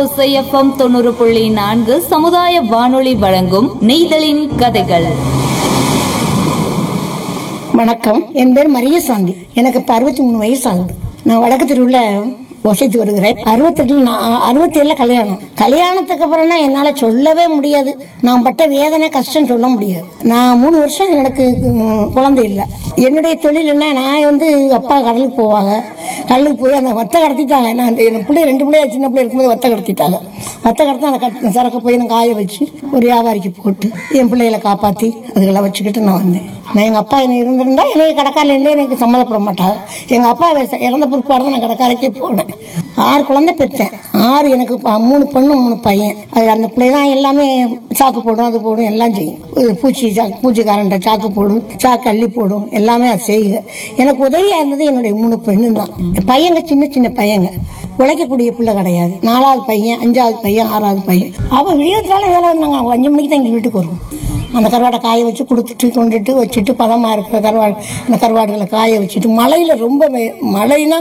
ஓசைஎஃப்எம் தொண்ணூறு புள்ளி நான்கு சமுதாய வானொலி வழங்கும் நெய்தலின் கதைகள் வணக்கம் என் பேர் மரியசாந்தி எனக்கு இப்போ அறுபத்தி மூணு வயசு ஆகுது நான் வடக்கு தெருவில் வசித்து வருகிறேன் அறுபத்தெட்டில் நான் அறுபத்தி ஏழில் கல்யாணம் கல்யாணத்துக்கு அப்புறம்னா என்னால் சொல்லவே முடியாது நான் பட்ட வேதனை கஷ்டம் சொல்ல முடியாது நான் மூணு வருஷம் எனக்கு ம், குழந்தை இல்லை என்னுடைய தொழில் என்ன நான் வந்து அப்பா கடலுக்கு போவாங்க கடலுக்கு போய் அந்த வத்தை கடத்திட்டாங்க நான் அந்த என் பிள்ளை ரெண்டு பிள்ளைய சின்ன பிள்ளை இருக்கும்போது வத்தை கடத்திட்டாங்க வத்தை கடத்தி அந்த கட் சரக்கு போய் நான் காய வச்சு ஒரு வியாபாரிக்கு போட்டு என் பிள்ளைகளை காப்பாற்றி அதுகளை வச்சுக்கிட்டு நான் வந்தேன் நான் எங்கள் அப்பா என்ன இருந்திருந்தா எனக்கு கடைக்காரிலேருந்தே எனக்கு சம்மதப்பட மாட்டாங்க எங்கள் அப்பா வயசு இறந்த பிற்பாடு தான் நான் கடைக்காரைக்கே போனேன் ஆறு குழந்தை பெற்றேன் ஆறு எனக்கு ப- மூணு பொண்ணு மூணு பையன் அது அந்த பிள்ளை தான் எல்லாமே சாக்கு போடும் அது போடும் எல்லாம் செய்யும் இது பூச்சி சாக்கு பூச்சிக்காரன்ட்ட சாக்கு போடும் சாக்கு அள்ளி போடும் எல்லாமே அது செய்யுங்க எனக்கு உதவியாக இருந்தது என்னுடைய மூணு பெண்ணு தான் பையங்க சின்ன சின்ன பையங்க உழைக்கக்கூடிய பிள்ளை கிடையாது நாலாவது பையன் அஞ்சாவது பையன் ஆறாவது பையன் அவன் விடியறதுனால வேலை வந்தாங்க அவங்க அஞ்சு மணிக்கு தான் எங்கள் வீட்டுக்கு வருவோம் அந்த கருவாடை காய வச்சு கொடுத்துட்டு கொண்டுட்டு வச்சுட்டு பதமாக இருக்கிற கருவாடு அந்த கருவாடுகளை காய வச்சுட்டு மழையில் ரொம்ப வே- மழைனா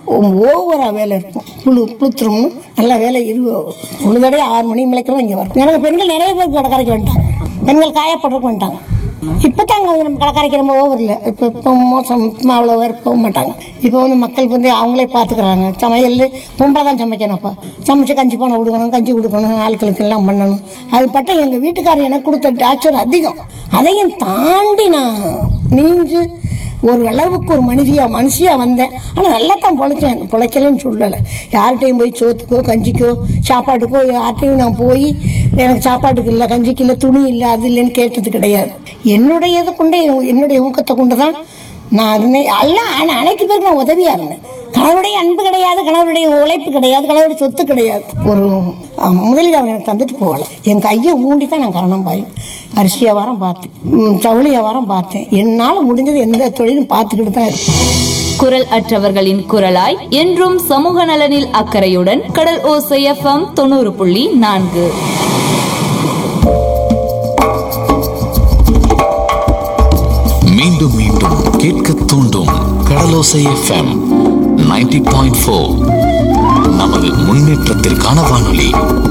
ஓவராக வேலை இருக்கும் புழு புளுத்துரும்னு நல்லா வேலை இரு ஒரு தடவை ஆறு மணி மலைக்கெல்லாம் இங்கே வரும் எனக்கு பெண்கள் நிறைய பேர் கடற்கரைக்கு வந்துட்டாங்க பெண்கள் காயப்படுறதுக்கு வந்துட்டாங்க இப்போ தாங்க நம்ம கடற்கரைக்கு ரொம்ப ஓவர் இல்லை இப்போ இப்போ மோசம் இப்போ அவ்வளோ பேர் போக மாட்டாங்க இப்போ வந்து மக்கள் வந்து அவங்களே பார்த்துக்கிறாங்க சமையல் பொம்பளை தான் சமைக்கணும் அப்போ சமைச்சு கஞ்சி பானை கொடுக்கணும் கஞ்சி கொடுக்கணும் ஆட்களுக்கு எல்லாம் பண்ணணும் அது பட்ட எங்கள் வீட்டுக்காரர் எனக்கு கொடுத்த டார்ச்சர் அதிகம் அதையும் தாண்டி நான் நீஞ்சு ஒரு அளவுக்கு ஒரு மனுஷியா மனுஷியா வந்தேன் ஆனால் நல்லா தான் பொழைச்சேன் பொழைக்கலன்னு சொல்லலை யார்கிட்டையும் போய் சோத்துக்கோ கஞ்சிக்கோ சாப்பாட்டுக்கோ யார்கிட்டையும் நான் போய் எனக்கு சாப்பாட்டுக்கு இல்லை கஞ்சிக்கு இல்லை துணி இல்லை அது இல்லைன்னு கேட்டது கிடையாது என்னுடைய இதை கொண்டு என்னுடைய ஊக்கத்தை கொண்டு தான் நான் இருந்தேன் எல்லாம் ஆனால் அனைத்து பேருக்கு நான் உதவியாக இருந்தேன் கணவருடைய அன்பு கிடையாது கணவருடைய உழைப்பு கிடையாது கணவருடைய சொத்து கிடையாது ஒரு ஆமா, முதலீடு அவங்க எனக்கு தந்துட்டு போகல என் கையை ஊண்டி தான் நான் கரணம் பாய் அரிசி வியாபாரம் பார்த்தேன் ம், ஜவுளி வியாபாரம் பார்த்தேன் என்னால் முடிஞ்சது எந்த தொழிலும் பார்த்துக்கிட்டு தான் இருக்கேன் குரல் அற்றவர்களின் குரலாய் என்றும் சமூக நலனில் அக்கறையுடன் கடல் ஓசைஎஃப்எம் தொண்ணூறு புள்ளி நான்கு மீண்டும் மீண்டும் கேட்க தூண்டும் கடலோசை எஃப்எம் 90.4 பாயிண்ட் நமது முன்னேற்றத்திற்கான வானொலி